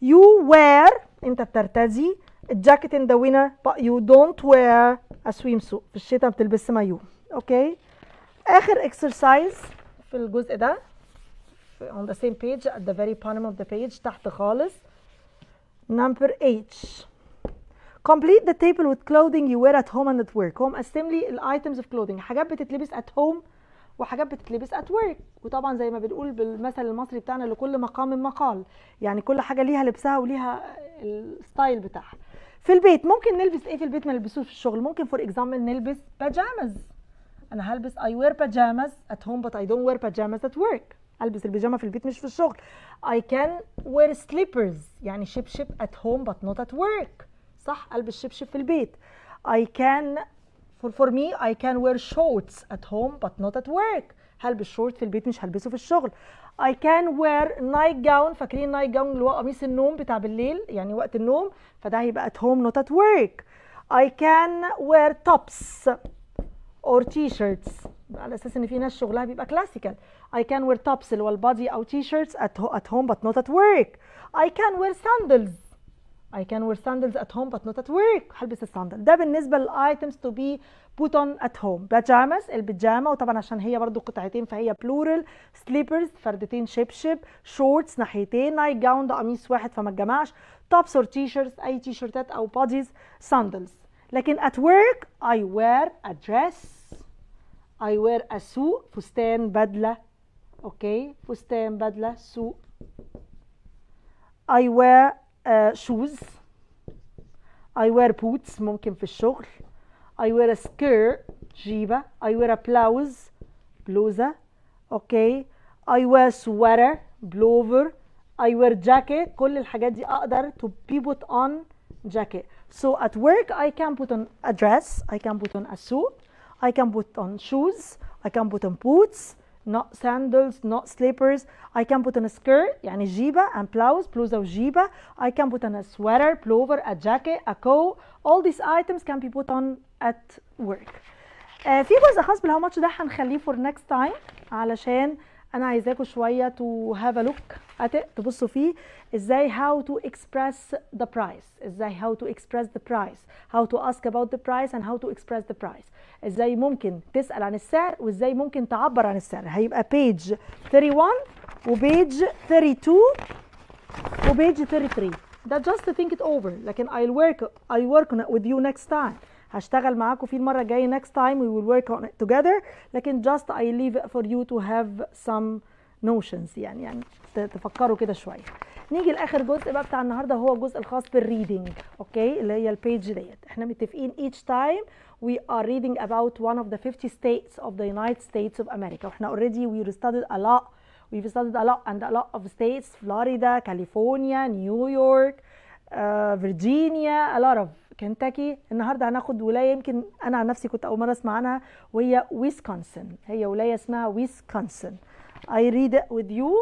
S2: you wear انت بترتدي الجاكيت in the winter but you don't wear a swimsuit في الشتاء بتلبس مايو اوكي اخر exercise في الجزء ده في- on the same page at the very bottom of the page تحت خالص number H complete the table with clothing you wear at home and at work هم قسم لي الايتمز of clothing حاجات بتتلبس at home وحاجات بتتلبس at work وطبعا زي ما بنقول بالمثل المصري بتاعنا لكل مقام مقال يعني كل حاجه ليها لبسها وليها الستايل بتاعها في البيت ممكن نلبس ايه في البيت ما نلبسوش في الشغل ممكن فور اكزامبل نلبس باجامز انا هلبس I wear pajamas at home but I don't wear pajamas at work البس البيجامه في البيت مش في الشغل I can wear slippers يعني شبشب at home but not at work صح البس شبشب في البيت I can for, for me I can wear shorts at home but not at work هلبس شورت في البيت مش هلبسه في الشغل I can wear night gown فاكرين night gown اللي هو قميص النوم بتاع بالليل يعني وقت النوم فده هيبقى at home not at work I can wear tops or t-shirts على اساس ان في ناس شغلها بيبقى كلاسيكال I can wear tops اللي هو البادي او t-shirts at, ho- at home but not at work I can wear sandals I can wear sandals at home but not at work هلبس الساندل ده بالنسبه للايتمز to be put on at home pajamas البيجامه وطبعا عشان هي برضو قطعتين فهي plural slippers فردتين شبشب shorts ناحيتين night gown ده قميص واحد فما اتجمعش tops or t-shirts اي تي شيرتات او bodies sandals لكن at work I wear a dress I wear a suit فستان بدلة اوكي فستان بدلة سوق I wear uh, shoes I wear boots ممكن في الشغل I wear a skirt جيبة I wear a blouse بلوزة اوكي I wear sweater blower I wear jacket كل الحاجات دي اقدر to be put on jacket so at work I can put on a dress I can put on a suit I can put on shoes I can put on boots not sandals not slippers I can put on a skirt يعني جيبة and blouse بلوزة وجيبة I can put on a sweater pullover a jacket a coat all these items can be put on at work آه في جزء خاص بالهاو ماتش ده هنخليه for next time علشان انا عايزاكم شويه to have a look at it تبصوا فيه ازاي how to express the price ازاي how to express the price how to ask about the price and how to express the price ازاي ممكن تسال عن السعر وازاي ممكن تعبر عن السعر هيبقى page 31 وبيج 32 وبيج 33 ده just to think it over لكن I'll work I work on it with you next time هشتغل معاكم فيه المرة الجاية next time we will work on it together لكن just I leave it for you to have some notions يعني يعني ت- تفكروا كده شوية نيجي لاخر جزء بقى بتاع النهارده هو الجزء الخاص بالريدنج اوكي اللي هي البيج ديت احنا متفقين each time we are reading about one of the 50 states of the United States of America واحنا already we studied a lot we've studied a lot and a lot of states Florida California New York uh, Virginia a lot of كنتاكي النهارده هناخد ولايه يمكن انا عن نفسي كنت اول مره اسمع عنها وهي ويسكونسن هي ولايه اسمها ويسكونسن I read it with you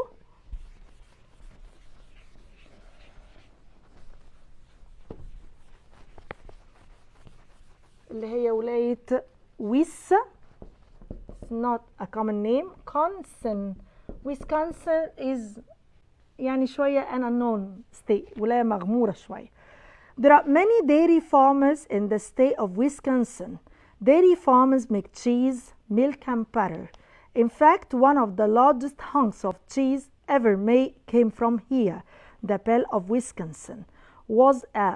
S2: اللي هي ولاية ويس It's not a common name Wisconsin Wisconsin is يعني شوية an unknown state ولاية مغمورة شوية There are many dairy farmers in the state of Wisconsin. Dairy farmers make cheese, milk, and butter. In fact, one of the largest hunks of cheese ever made came from here. The Belle of Wisconsin was a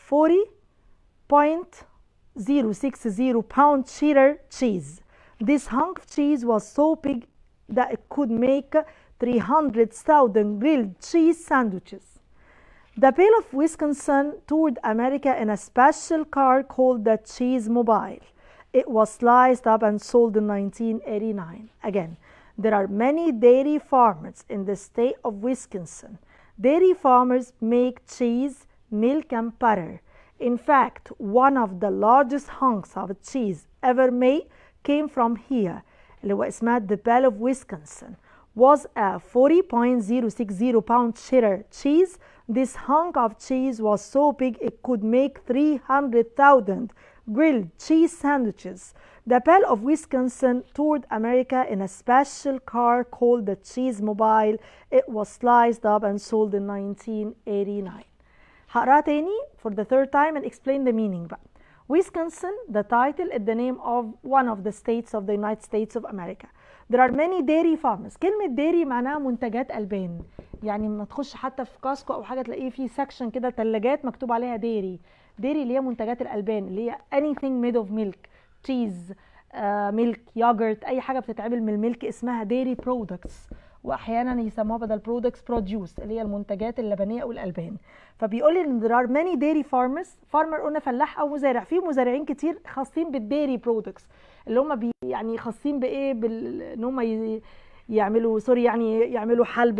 S2: 40.060 pound cheddar cheese. This hunk of cheese was so big that it could make 300,000 grilled cheese sandwiches. The Pale of Wisconsin toured America in a special car called the Cheese Mobile. It was sliced up and sold in 1989. Again, there are many dairy farmers in the state of Wisconsin. Dairy farmers make cheese, milk, and butter. In fact, one of the largest hunks of cheese ever made came from here, اللي هو اسمها the Belle of Wisconsin was a 40.060 pound cheddar cheese. This hunk of cheese was so big it could make 300,000 grilled cheese sandwiches. The Belle of Wisconsin toured America in a special car called the Cheese Mobile. It was sliced up and sold in 1989. هقراها تاني for the third time and explain the meaning بقى. Wisconsin, the title is the name of one of the states of the United States of America. There are many dairy farmers. كلمة dairy معناها منتجات ألبان. يعني لما تخش حتى في كاسكو أو حاجة تلاقيه في سكشن كده ثلاجات مكتوب عليها dairy. dairy اللي هي منتجات الألبان اللي هي anything made of milk, cheese, ميلك يogurt أي حاجة بتتعمل من الميلك اسمها dairy products. واحيانا يسموها بدل برودكتس بروديوس اللي هي المنتجات اللبنيه او الالبان فبيقول لي ان there are many dairy farmers farmer قلنا فلاح او مزارع في مزارعين كتير خاصين بالديري برودكتس اللي هم بي يعني خاصين بايه بال ان هم ي... يعملوا سوري يعني يعملوا حلب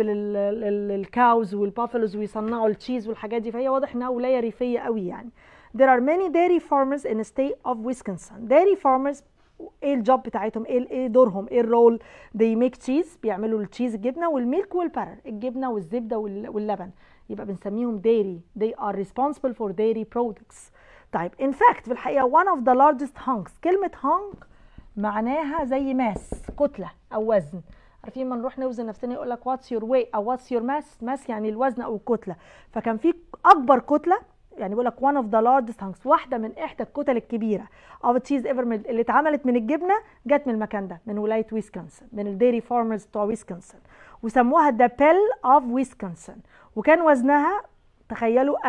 S2: للكاوز والبافلوز ويصنعوا التشيز والحاجات دي فهي واضح انها ولايه ريفيه قوي يعني There are many dairy farmers in the state of Wisconsin. Dairy farmers ايه الجوب بتاعتهم ايه ايه دورهم ايه الرول they make cheese بيعملوا التشيز الجبنه والميلك والبرر الجبنه والزبده واللبن يبقى بنسميهم dairy they are responsible for dairy products طيب in fact في الحقيقه one of the largest hunks كلمه hunk معناها زي ماس كتله او وزن عارفين لما نروح نوزن نفسنا يقول لك واتس يور ويت او واتس يور ماس ماس يعني الوزن او الكتله فكان في اكبر كتله يعني بيقول لك one of the largest hunks واحده من احدى الكتل الكبيره of cheese ever made اللي اتعملت من الجبنه جت من المكان ده من ولايه ويسكنسن من الديري فارمرز بتوع ويسكنسن وسموها the bell of ويسكنسن وكان وزنها تخيلوا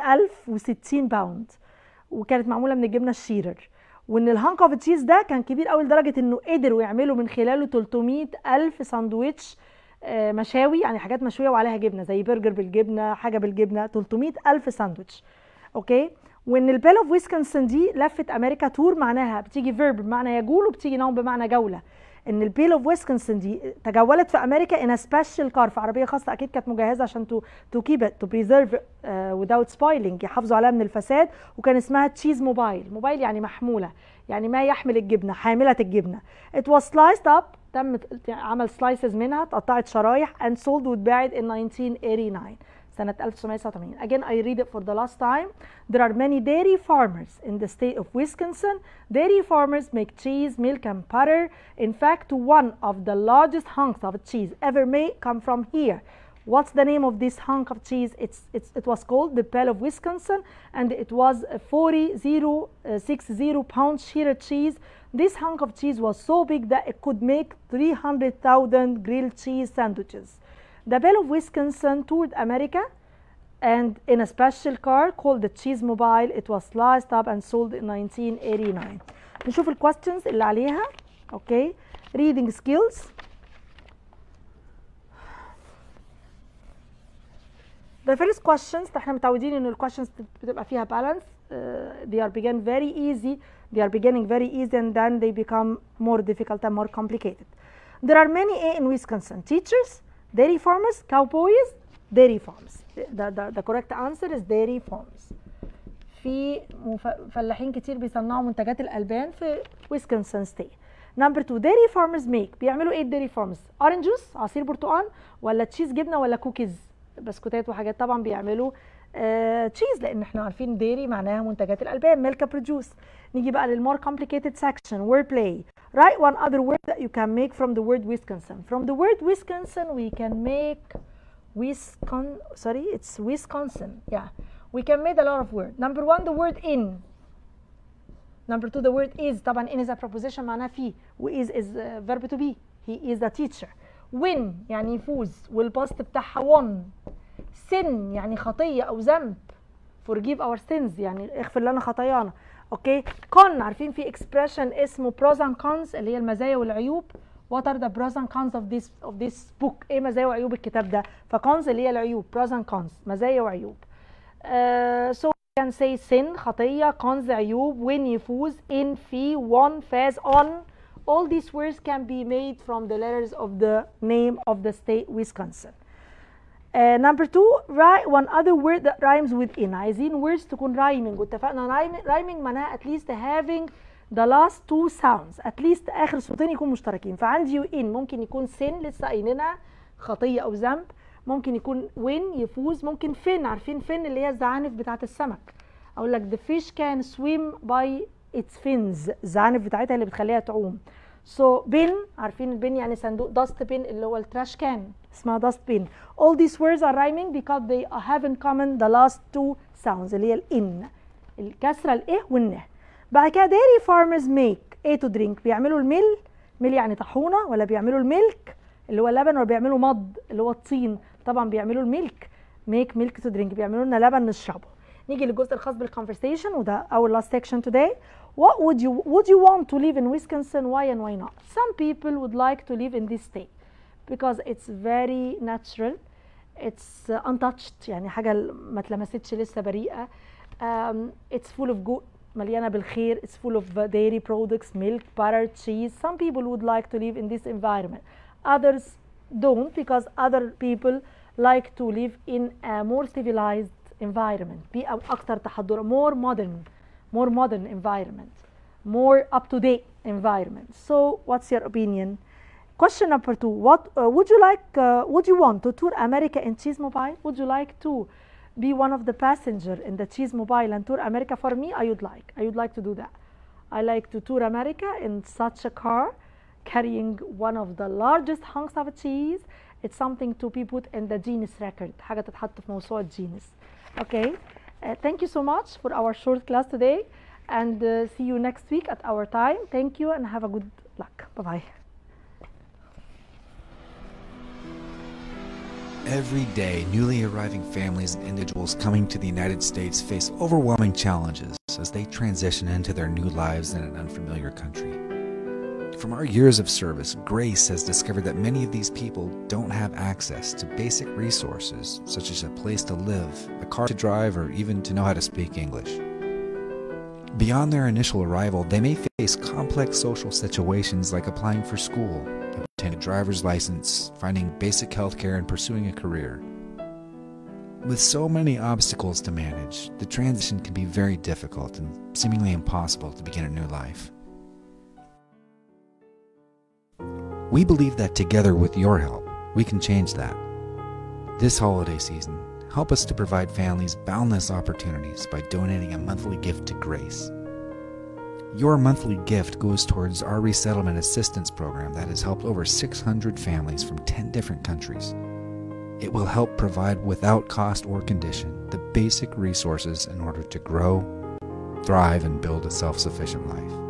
S2: 40060 باوند وكانت معموله من الجبنه الشيرر وان الهانك اوف تشيز ده كان كبير قوي لدرجه انه قدروا يعملوا من خلاله 300 الف ساندويتش مشاوي يعني حاجات مشويه وعليها جبنه زي برجر بالجبنه حاجه بالجبنه 300 الف ساندويتش اوكي وان البيل اوف ويسكنسن دي لفت امريكا تور معناها بتيجي فيرب بمعنى يجول وبتيجي نوم بمعنى جوله ان البيل اوف ويسكنسن دي تجولت في امريكا ان سبيشال كار في عربيه خاصه اكيد كانت مجهزه عشان تو تو كيب ات تو بريزيرف without سبويلينج يحافظوا عليها من الفساد وكان اسمها تشيز موبايل موبايل يعني محموله يعني ما يحمل الجبنه حامله الجبنه it was sliced up تم عمل سلايسز منها اتقطعت شرايح and sold واتباعت in 1989 سنة 1989 again I read it for the last time there are many dairy farmers in the state of Wisconsin dairy farmers make cheese milk and butter in fact one of the largest hunks of cheese ever made come from here What's the name of this hunk of cheese? It's, it's, it was called the Pale of Wisconsin and it was a 40, 0, uh, 60 pound shearer cheese. This hunk of cheese was so big that it could make 300,000 grilled cheese sandwiches. The Pale of Wisconsin toured America and in a special car called the Cheese Mobile it was sliced up and sold in 1989. نشوف الكويستشنز اللي عليها اوكي reading skills The first questions احنا متعودين ان الكويشنز بتبقى فيها balance uh, they are begin very easy they are beginning very easy and then they become more difficult and more complicated there are many A in Wisconsin teachers dairy farmers cowboys dairy farms the, the, the correct answer is dairy farms في فلاحين كتير بيصنعوا منتجات الألبان في ويسكنسن ستيت نمبر 2 ديري فارمرز ميك بيعملوا ايه الديري فارمرز اورنج جوس عصير برتقال ولا تشيز جبنه ولا كوكيز بسكوتات وحاجات طبعا بيعملوا آه تشيز لان احنا عارفين ديري معناها منتجات الالبان ميلك بروديوس نيجي بقى للمور complicated section word play write one other word that you can make from the word Wisconsin from the word Wisconsin we can make Wisconsin sorry it's Wisconsin yeah we can make a lot of words number one the word in number two the word is طبعا in is a preposition معناها في و is is uh, verb to be he is the teacher win يعني يفوز والباست بتاعها won sin يعني خطية أو ذنب forgive our sins يعني اغفر لنا خطايانا اوكي con عارفين في expression اسمه pros and cons اللي هي المزايا والعيوب what are the pros and cons of this of this book ايه مزايا وعيوب الكتاب ده فcons اللي هي العيوب pros and cons مزايا وعيوب uh, so we can say sin خطية cons عيوب win يفوز in في won فاز on all these words can be made from the letters of the name of the state Wisconsin. Uh, number two, write one other word that rhymes with in. عايزين words تكون rhyming واتفقنا rhyming معناها at least having the last two sounds at least آخر صوتين يكونوا مشتركين فعندي in ممكن يكون sin لسه قايلينها خطية أو ذنب ممكن يكون win يفوز ممكن fin عارفين fin اللي هي الزعانف بتاعة السمك أقول لك the fish can swim by its fins الزعانف بتاعتها اللي بتخليها تعوم so bin عارفين البن يعني صندوق dust bin اللي هو التراش كان اسمها dust bin all these words are rhyming because they have in common the last two sounds اللي هي الان الكسره الايه والنه بعد كده dairy farmers make ايه to drink بيعملوا الميل ميل يعني طحونه ولا بيعملوا الميلك اللي هو اللبن ولا بيعملوا مض اللي هو الطين طبعا بيعملوا الميلك ميك ميلك تو درينك بيعملوا لنا لبن نشربه نيجي للجزء الخاص بالconversation وده our last section today what would you would you want to live in Wisconsin why and why not some people would like to live in this state because it's very natural it's uh, untouched يعني حاجة ما اتلمستش لسه بريئة um, it's full of good مليانة بالخير it's full of uh, dairy products milk butter cheese some people would like to live in this environment others don't because other people like to live in a more civilized environment بيئة أكثر تحضر more modern more modern environment more up to date environment so what's your opinion question number two what uh, would you like uh, would you want to tour America in Cheese Mobile would you like to be one of the passenger in the Cheese Mobile and tour America for me I would like I would like to do that I like to tour America in such a car carrying one of the largest hunks of cheese it's something to be put in the Guinness record حاجة تتحط في موسوعة Guinness okay uh, thank you so much for our short class today and uh, see you next week at our time thank you and have a good luck bye bye
S1: Every day, newly arriving families and individuals coming to the United States face overwhelming challenges as they transition into their new lives in an unfamiliar country. From our years of service, Grace has discovered that many of these people don't have access to basic resources such as a place to live, a car to drive, or even to know how to speak English. Beyond their initial arrival, they may face complex social situations like applying for school, obtaining a driver's license, finding basic health care, and pursuing a career. With so many obstacles to manage, the transition can be very difficult and seemingly impossible to begin a new life. We believe that together with your help, we can change that. This holiday season, help us to provide families boundless opportunities by donating a monthly gift to Grace. Your monthly gift goes towards our resettlement assistance program that has helped over 600 families from 10 different countries. It will help provide without cost or condition the basic resources in order to grow, thrive, and build a self sufficient life.